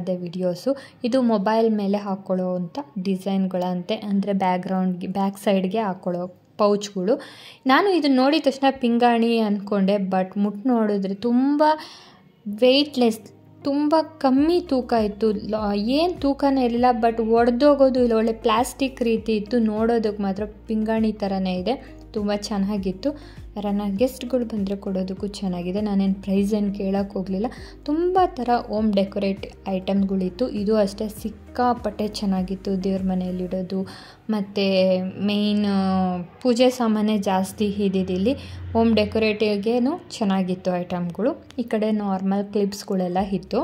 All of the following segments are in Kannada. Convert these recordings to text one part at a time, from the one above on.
ಮಾಡಿದೆ ವಿಡಿಯೋಸು ಇದು ಮೊಬೈಲ್ ಮೇಲೆ ಹಾಕ್ಕೊಳ್ಳೋ ಅಂಥ ಡಿಸೈನ್ಗಳಂತೆ ಅಂದರೆ ಬ್ಯಾಕ್ಗ್ರೌಂಡ್ಗೆ ಬ್ಯಾಕ್ ಸೈಡ್ಗೆ ಹಾಕ್ಕೊಳ್ಳೋ ಪೌಚ್ಗಳು ನಾನು ಇದನ್ನು ನೋಡಿದ ತಕ್ಷಣ ಪಿಂಗಾಣಿ ಅಂದ್ಕೊಂಡೆ ಬಟ್ ಮುಟ್ಟು ನೋಡಿದ್ರೆ ತುಂಬ ವೆಯ್ಟ್ಲೆಸ್ ತುಂಬ ಕಮ್ಮಿ ತೂಕ ಇತ್ತು ಏನು ತೂಕನೇ ಇರಲಿಲ್ಲ ಬಟ್ ಒಡೆದೋಗೋದು ಇಲ್ಲ ಒಳ್ಳೆ ಪ್ಲಾಸ್ಟಿಕ್ ರೀತಿ ಇತ್ತು ನೋಡೋದಕ್ಕೆ ಮಾತ್ರ ಪಿಂಗಾಣಿ ಥರನೇ ಇದೆ ತುಂಬ ಚೆನ್ನಾಗಿತ್ತು ಯಾರನ್ನ ಗೆಸ್ಟ್ಗಳು ಬಂದರೆ ಕೊಡೋದಕ್ಕೂ ಚೆನ್ನಾಗಿದೆ ನಾನೇನು ಪ್ರೈಸ್ ಏನು ಕೇಳೋಕ್ಕೆ ಹೋಗಲಿಲ್ಲ ತುಂಬ ಥರ ಓಮ್ ಡೆಕೋರೇಟ್ ಐಟಮ್ಗಳಿತ್ತು ಇದು ಅಷ್ಟೇ ಸಿಕ್ಕಾಪಟ್ಟೆ ಚೆನ್ನಾಗಿತ್ತು ದೇವ್ರ ಮನೆಯಲ್ಲಿಡೋದು ಮತ್ತು ಮೇಯ್ನ್ ಪೂಜೆ ಸಾಮಾನೇ ಜಾಸ್ತಿ ಇದ್ದಿದ್ದಿಲ್ಲಿ ಓಮ್ ಡೆಕೋರೇಟಿವ್ಗೇನು ಚೆನ್ನಾಗಿತ್ತು ಐಟಮ್ಗಳು ಈ ಕಡೆ ನಾರ್ಮಲ್ ಕ್ಲಿಪ್ಸ್ಗಳೆಲ್ಲ ಇತ್ತು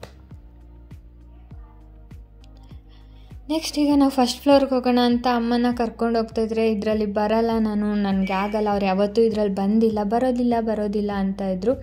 ನೆಕ್ಸ್ಟ್ ಈಗ ನಾವು ಫಸ್ಟ್ ಫ್ಲೋರ್ಗೆ ಹೋಗೋಣ ಅಂತ ಅಮ್ಮನ ಕರ್ಕೊಂಡು ಹೋಗ್ತಾಯಿದ್ರೆ ಇದರಲ್ಲಿ ಬರಲ್ಲ ನಾನು ನನಗೆ ಆಗಲ್ಲ ಅವ್ರು ಯಾವತ್ತೂ ಇದರಲ್ಲಿ ಬಂದಿಲ್ಲ ಬರೋದಿಲ್ಲ ಬರೋದಿಲ್ಲ ಅಂತ ಇದ್ದರು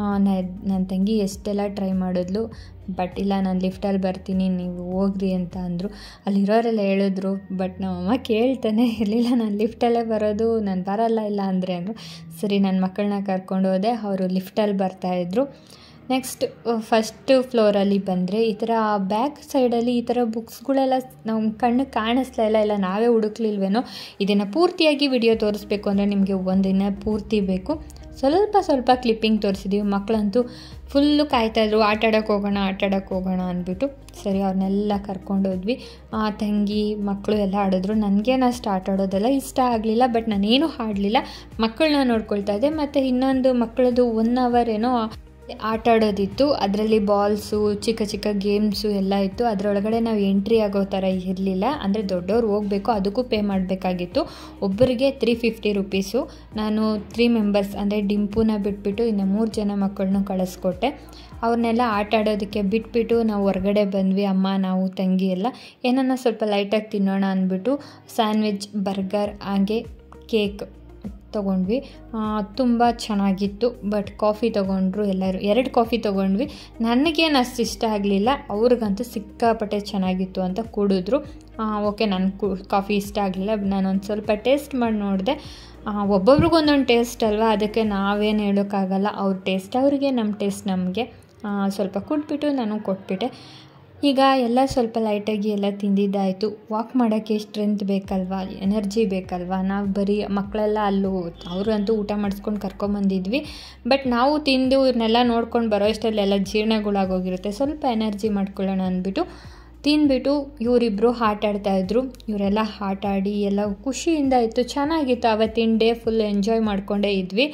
ನನ್ನ ತಂಗಿ ಎಷ್ಟೆಲ್ಲ ಟ್ರೈ ಮಾಡಿದ್ಲು ಬಟ್ ಇಲ್ಲ ನಾನು ಲಿಫ್ಟಲ್ಲಿ ಬರ್ತೀನಿ ನೀವು ಹೋಗ್ರಿ ಅಂತ ಅಂದರು ಅಲ್ಲಿರೋರೆಲ್ಲ ಹೇಳಿದ್ರು ಬಟ್ ನಮ್ಮಮ್ಮ ಕೇಳ್ತಾನೆ ಇರಲಿಲ್ಲ ನಾನು ಲಿಫ್ಟಲ್ಲೇ ಬರೋದು ನಾನು ಬರಲ್ಲ ಇಲ್ಲ ಅಂದರೆ ಅಂದರು ಸರಿ ನನ್ನ ಮಕ್ಕಳನ್ನ ಕರ್ಕೊಂಡು ಹೋದೆ ಅವರು ಲಿಫ್ಟಲ್ಲಿ ಬರ್ತಾಯಿದ್ರು ನೆಕ್ಸ್ಟ್ ಫಸ್ಟ್ ಫ್ಲೋರಲ್ಲಿ ಬಂದರೆ ಈ ಥರ ಬ್ಯಾಕ್ ಸೈಡಲ್ಲಿ ಈ ಥರ ಬುಕ್ಸ್ಗಳೆಲ್ಲ ನಾವು ಕಣ್ಣು ಕಾಣಿಸ್ತಾ ಇಲ್ಲ ಇಲ್ಲ ನಾವೇ ಹುಡುಕ್ಲಿಲ್ವೇನೋ ಇದನ್ನು ಪೂರ್ತಿಯಾಗಿ ವಿಡಿಯೋ ತೋರಿಸ್ಬೇಕು ಅಂದರೆ ನಿಮಗೆ ಒಂದಿನ ಪೂರ್ತಿ ಬೇಕು ಸ್ವಲ್ಪ ಸ್ವಲ್ಪ ಕ್ಲಿಪ್ಪಿಂಗ್ ತೋರಿಸಿದ್ದೀವಿ ಮಕ್ಕಳಂತೂ ಫುಲ್ಲು ಕಾಯ್ತಾಯಿದ್ರು ಆಟ ಆಡೋಕ್ಕೆ ಹೋಗೋಣ ಆಟ ಆಡೋಕ್ಕೆ ಹೋಗೋಣ ಅಂದ್ಬಿಟ್ಟು ಸರಿ ಅವ್ರನ್ನೆಲ್ಲ ಕರ್ಕೊಂಡೋದ್ವಿ ತಂಗಿ ಮಕ್ಕಳು ಎಲ್ಲ ಆಡಿದ್ರು ನನಗೇನು ಅಷ್ಟು ಆಟ ಆಡೋದೆಲ್ಲ ಇಷ್ಟ ಆಗಲಿಲ್ಲ ಬಟ್ ನಾನೇನು ಹಾಡಲಿಲ್ಲ ಮಕ್ಕಳನ್ನ ನೋಡ್ಕೊಳ್ತಾ ಇದ್ದೆ ಮತ್ತು ಇನ್ನೊಂದು ಮಕ್ಕಳದು ಒನ್ ಅವರ್ ಏನೋ ಆಟ ಆಡೋದಿತ್ತು ಅದರಲ್ಲಿ ಬಾಲ್ಸು ಚಿಕ್ಕ ಚಿಕ್ಕ ಗೇಮ್ಸು ಎಲ್ಲ ಇತ್ತು ಅದರೊಳಗಡೆ ನಾವು ಎಂಟ್ರಿ ಆಗೋ ಥರ ಇರಲಿಲ್ಲ ಅಂದರೆ ದೊಡ್ಡವ್ರು ಹೋಗಬೇಕು ಅದಕ್ಕೂ ಪೇ ಮಾಡಬೇಕಾಗಿತ್ತು ಒಬ್ಬರಿಗೆ ತ್ರೀ ಫಿಫ್ಟಿ ರುಪೀಸು ನಾನು ತ್ರೀ ಮೆಂಬರ್ಸ್ ಅಂದರೆ ಡಿಂಪುನ ಬಿಟ್ಬಿಟ್ಟು ಇನ್ನು ಮೂರು ಜನ ಮಕ್ಕಳನ್ನ ಕಳಿಸ್ಕೊಟ್ಟೆ ಅವ್ರನ್ನೆಲ್ಲ ಆಟ ಆಡೋದಕ್ಕೆ ಬಿಟ್ಬಿಟ್ಟು ನಾವು ಹೊರಗಡೆ ಬಂದ್ವಿ ಅಮ್ಮ ನಾವು ತಂಗಿ ಎಲ್ಲ ಏನನ್ನ ಸ್ವಲ್ಪ ಲೈಟಾಗಿ ತಿನ್ನೋಣ ಅಂದ್ಬಿಟ್ಟು ಸ್ಯಾಂಡ್ವಿಚ್ ಬರ್ಗರ್ ಹಾಗೆ ಕೇಕ್ ತೊಗೊಂಡ್ವಿ ತುಂಬ ಚೆನ್ನಾಗಿತ್ತು ಬಟ್ ಕಾಫಿ ತೊಗೊಂಡ್ರು ಎಲ್ಲರೂ ಎರಡು ಕಾಫಿ ತೊಗೊಂಡ್ವಿ ನನಗೇನು ಅಷ್ಟು ಇಷ್ಟ ಆಗಲಿಲ್ಲ ಅವ್ರಿಗಂತೂ ಸಿಕ್ಕಾಪಟ್ಟೆ ಚೆನ್ನಾಗಿತ್ತು ಅಂತ ಕುಡಿದ್ರು ಓಕೆ ನನಗೆ ಕು ಕಾಫಿ ಇಷ್ಟ ಆಗಲಿಲ್ಲ ನಾನೊಂದು ಸ್ವಲ್ಪ ಟೇಸ್ಟ್ ಮಾಡಿ ನೋಡಿದೆ ಒಬ್ಬೊಬ್ರಿಗೆ ಒಂದೊಂದು ಟೇಸ್ಟ್ ಅಲ್ವಾ ಅದಕ್ಕೆ ನಾವೇನು ಹೇಳೋಕ್ಕಾಗಲ್ಲ ಅವ್ರ ಟೇಸ್ಟ್ ಅವರಿಗೆ ನಮ್ಮ ಟೇಸ್ಟ್ ನಮಗೆ ಸ್ವಲ್ಪ ಕುಟ್ಬಿಟ್ಟು ನಾನು ಕೊಟ್ಬಿಟ್ಟೆ ಈಗ ಎಲ್ಲ ಸ್ವಲ್ಪ ಲೈಟಾಗಿ ಎಲ್ಲ ತಿಂದಿದ್ದಾಯಿತು ವಾಕ್ ಮಾಡೋಕ್ಕೆ ಸ್ಟ್ರೆಂತ್ ಬೇಕಲ್ವಾ ಎನರ್ಜಿ ಬೇಕಲ್ವಾ ನಾವು ಬರೀ ಮಕ್ಕಳೆಲ್ಲ ಅಲ್ಲೂ ಅವರಂತೂ ಊಟ ಮಾಡಿಸ್ಕೊಂಡು ಕರ್ಕೊಂಬಂದಿದ್ವಿ ಬಟ್ ನಾವು ತಿಂದು ಇವ್ರನ್ನೆಲ್ಲ ನೋಡ್ಕೊಂಡು ಬರೋ ಇಷ್ಟಲ್ಲೆಲ್ಲ ಜೀರ್ಣಗಳಾಗೋಗಿರುತ್ತೆ ಸ್ವಲ್ಪ ಎನರ್ಜಿ ಮಾಡ್ಕೊಳ್ಳೋಣ ಅಂದ್ಬಿಟ್ಟು ತಿಂದ್ಬಿಟ್ಟು ಇವರಿಬ್ಬರು ಆಟ ಆಡ್ತಾಯಿದ್ರು ಇವರೆಲ್ಲ ಆಟ ಆಡಿ ಎಲ್ಲ ಖುಷಿಯಿಂದ ಇತ್ತು ಚೆನ್ನಾಗಿತ್ತು ಅವತ್ತಿನ ಡೇ ಫುಲ್ ಎಂಜಾಯ್ ಮಾಡಿಕೊಂಡೇ ಇದ್ವಿ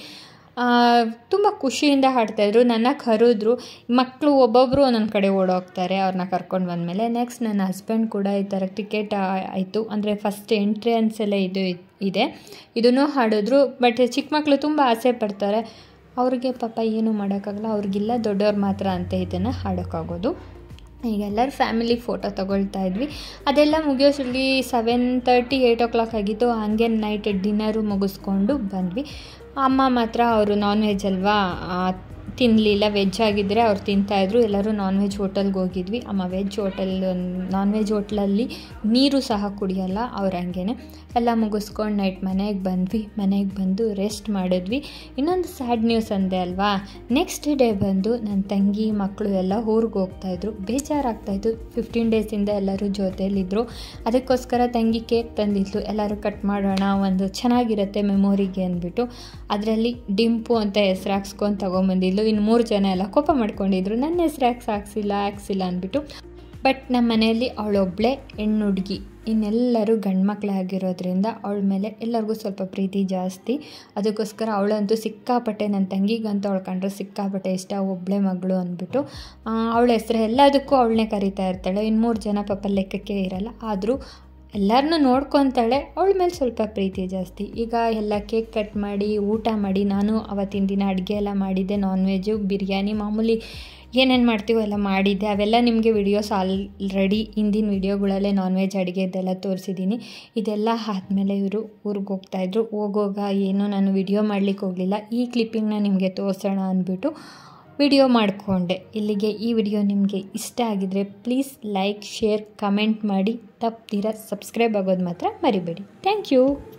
ತುಂಬ ಖುಷಿಯಿಂದ ಹಾಡ್ತಾಯಿದ್ರು ನನ್ನ ಕರೆದ್ರು ಮಕ್ಕಳು ಒಬ್ಬೊಬ್ಬರು ಒಂದೊಂದು ಕಡೆ ಓಡೋಗ್ತಾರೆ ಅವ್ರನ್ನ ಕರ್ಕೊಂಡು ಬಂದಮೇಲೆ ನೆಕ್ಸ್ಟ್ ನನ್ನ ಹಸ್ಬೆಂಡ್ ಕೂಡ ಈ ಥರ ಟಿಕೆಟ್ ಆಯಿತು ಅಂದರೆ ಫಸ್ಟ್ ಎಂಟ್ರೆನ್ಸ್ ಎಲ್ಲ ಇದು ಇದೆ ಇದನ್ನು ಹಾಡಿದ್ರು ಬಟ್ ಚಿಕ್ಕ ಮಕ್ಕಳು ತುಂಬ ಆಸೆ ಪಡ್ತಾರೆ ಅವ್ರಿಗೆ ಪಾಪ ಏನೂ ಮಾಡೋಕ್ಕಾಗಲ್ಲ ಅವ್ರಿಗಿಲ್ಲ ದೊಡ್ಡವ್ರು ಮಾತ್ರ ಅಂತ ಇದನ್ನು ಹಾಡೋಕ್ಕಾಗೋದು ಈಗ ಎಲ್ಲರೂ ಫ್ಯಾಮಿಲಿ ಫೋಟೋ ತೊಗೊಳ್ತಾ ಇದ್ವಿ ಅದೆಲ್ಲ ಮುಗಿಯೋಷ್ಟರಲ್ಲಿ seven thirty eight o'clock ಆಗಿತ್ತು ಹಾಗೆ ನೈಟ್ ಡಿನ್ನರು ಮುಗಿಸ್ಕೊಂಡು ಬಂದ್ವಿ ಅಮ್ಮ ಮಾತ್ರ ಅವರು ನಾನ್ ವೆಜ್ ಅಲ್ವಾ ತಿನ್ನಲಿಲ್ಲ ವೆಜ್ ಆಗಿದ್ದರೆ ಅವ್ರು ತಿಂತಾಯಿದ್ರು ಎಲ್ಲರೂ ನಾನ್ ವೆಜ್ ಹೋಟೆಲ್ಗೆ ಹೋಗಿದ್ವಿ ಅಮ್ಮ ವೆಜ್ ಹೋಟೆಲ್ ನಾನ್ ವೆಜ್ ಹೋಟ್ಲಲ್ಲಿ ನೀರು ಸಹ ಕುಡಿಯೋಲ್ಲ ಅವ್ರು ಹಂಗೇ ಎಲ್ಲ ಮುಗಿಸ್ಕೊಂಡು ನೈಟ್ ಮನೆಗೆ ಬಂದ್ವಿ ಮನೆಗೆ ಬಂದು ರೆಸ್ಟ್ ಮಾಡಿದ್ವಿ ಇನ್ನೊಂದು ಸ್ಯಾಡ್ ನ್ಯೂಸ್ ಅಂದೆ ಅಲ್ವಾ ನೆಕ್ಸ್ಟ್ ಡೇ ಬಂದು ನನ್ನ ತಂಗಿ ಮಕ್ಕಳು ಎಲ್ಲ ಊರಿಗೆ ಹೋಗ್ತಾಯಿದ್ರು ಬೇಜಾರಾಗ್ತಾಯಿತ್ತು ಫಿಫ್ಟೀನ್ ಡೇಸಿಂದ ಎಲ್ಲರೂ ಜೊತೆಯಲ್ಲಿದ್ದರು ಅದಕ್ಕೋಸ್ಕರ ತಂಗಿ ಕೇಕ್ ತಂದಿದ್ಲು ಎಲ್ಲರೂ ಕಟ್ ಮಾಡೋಣ ಒಂದು ಚೆನ್ನಾಗಿರುತ್ತೆ ಮೆಮೊರಿಗೆ ಅಂದ್ಬಿಟ್ಟು ಅದರಲ್ಲಿ ಡಿಂಪು ಅಂತ ಹೆಸ್ರು ಹಾಕ್ಸ್ಕೊಂಡು ತೊಗೊಂಬಂದಿದ್ಲು ಇನ್ನು ಮೂರು ಜನ ಎಲ್ಲ ಕೋಪ ಮಾಡ್ಕೊಂಡಿದ್ರು ನನ್ನ ಹೆಸ್ರು ಯಾಕೆ ಹಾಕ್ಸಿಲ್ಲ ಹಾಕ್ಸಿಲ್ಲ ಅಂದ್ಬಿಟ್ಟು ಬಟ್ ನಮ್ಮ ಮನೆಯಲ್ಲಿ ಅವಳೊಬ್ಬಳೇ ಹೆಣ್ಣು ಹುಡುಗಿ ಇನ್ನೆಲ್ಲರೂ ಗಂಡು ಮಕ್ಕಳೇ ಆಗಿರೋದ್ರಿಂದ ಅವಳ ಮೇಲೆ ಎಲ್ಲರಿಗೂ ಸ್ವಲ್ಪ ಪ್ರೀತಿ ಜಾಸ್ತಿ ಅದಕ್ಕೋಸ್ಕರ ಅವಳಂತೂ ಸಿಕ್ಕಾಪಟ್ಟೆ ನನ್ನ ತಂಗಿಗಂತೂ ಅವಳು ಕಂಡ್ರೆ ಸಿಕ್ಕಾಪಟ್ಟೆ ಇಷ್ಟ ಒಬ್ಬಳೇ ಮಗಳು ಅಂದ್ಬಿಟ್ಟು ಅವಳ ಹೆಸ್ರು ಎಲ್ಲದಕ್ಕೂ ಅವಳನ್ನೇ ಕರಿತಾ ಇರ್ತಾಳೆ ಇನ್ನು ಮೂರು ಜನ ಪಾಪ ಲೆಕ್ಕಕ್ಕೆ ಇರಲ್ಲ ಆದರೂ ಎಲ್ಲರನ್ನೂ ನೋಡ್ಕೊತಾಳೆ ಅವಳ ಮೇಲೆ ಸ್ವಲ್ಪ ಪ್ರೀತಿ ಜಾಸ್ತಿ ಈಗ ಎಲ್ಲ ಕೇಕ್ ಕಟ್ ಮಾಡಿ ಊಟ ಮಾಡಿ ನಾನು ಅವತ್ತಿನ ದಿನ ಅಡುಗೆ ಎಲ್ಲ ಮಾಡಿದ್ದೆ ನಾನ್ ವೆಜ್ಜು ಬಿರಿಯಾನಿ ಮಾಮೂಲಿ ಏನೇನು ಮಾಡ್ತೀವೋ ಎಲ್ಲ ಮಾಡಿದ್ದೆ ಅವೆಲ್ಲ ನಿಮಗೆ ವಿಡಿಯೋಸ್ ಆಲ್ರೆಡಿ ಹಿಂದಿನ ವಿಡಿಯೋಗಳಲ್ಲೇ ನಾನ್ ವೆಜ್ ಅಡುಗೆದೆಲ್ಲ ತೋರಿಸಿದ್ದೀನಿ ಇದೆಲ್ಲ ಆದಮೇಲೆ ಇವರು ಊರಿಗೆ ಹೋಗ್ತಾಯಿದ್ರು ಹೋಗೋಗ ಏನೂ ನಾನು ವಿಡಿಯೋ ಮಾಡಲಿಕ್ಕೆ ಹೋಗಲಿಲ್ಲ ಈ ಕ್ಲಿಪ್ಪಿಂಗ್ನ ನಿಮಗೆ ತೋರಿಸೋಣ ಅಂದ್ಬಿಟ್ಟು ವಿಡಿಯೋ ಮಾಡಿಕೊಂಡೆ ಇಲ್ಲಿಗೆ ಈ ವಿಡಿಯೋ ನಿಮಗೆ ಇಷ್ಟ ಆಗಿದರೆ ಪ್ಲೀಸ್ ಲೈಕ್ ಶೇರ್ ಕಮೆಂಟ್ ಮಾಡಿ ತಪ್ಪದಿರ ಸಬ್ಸ್ಕ್ರೈಬ್ ಆಗೋದು ಮಾತ್ರ ಮರಿಬೇಡಿ ಥ್ಯಾಂಕ್ ಯು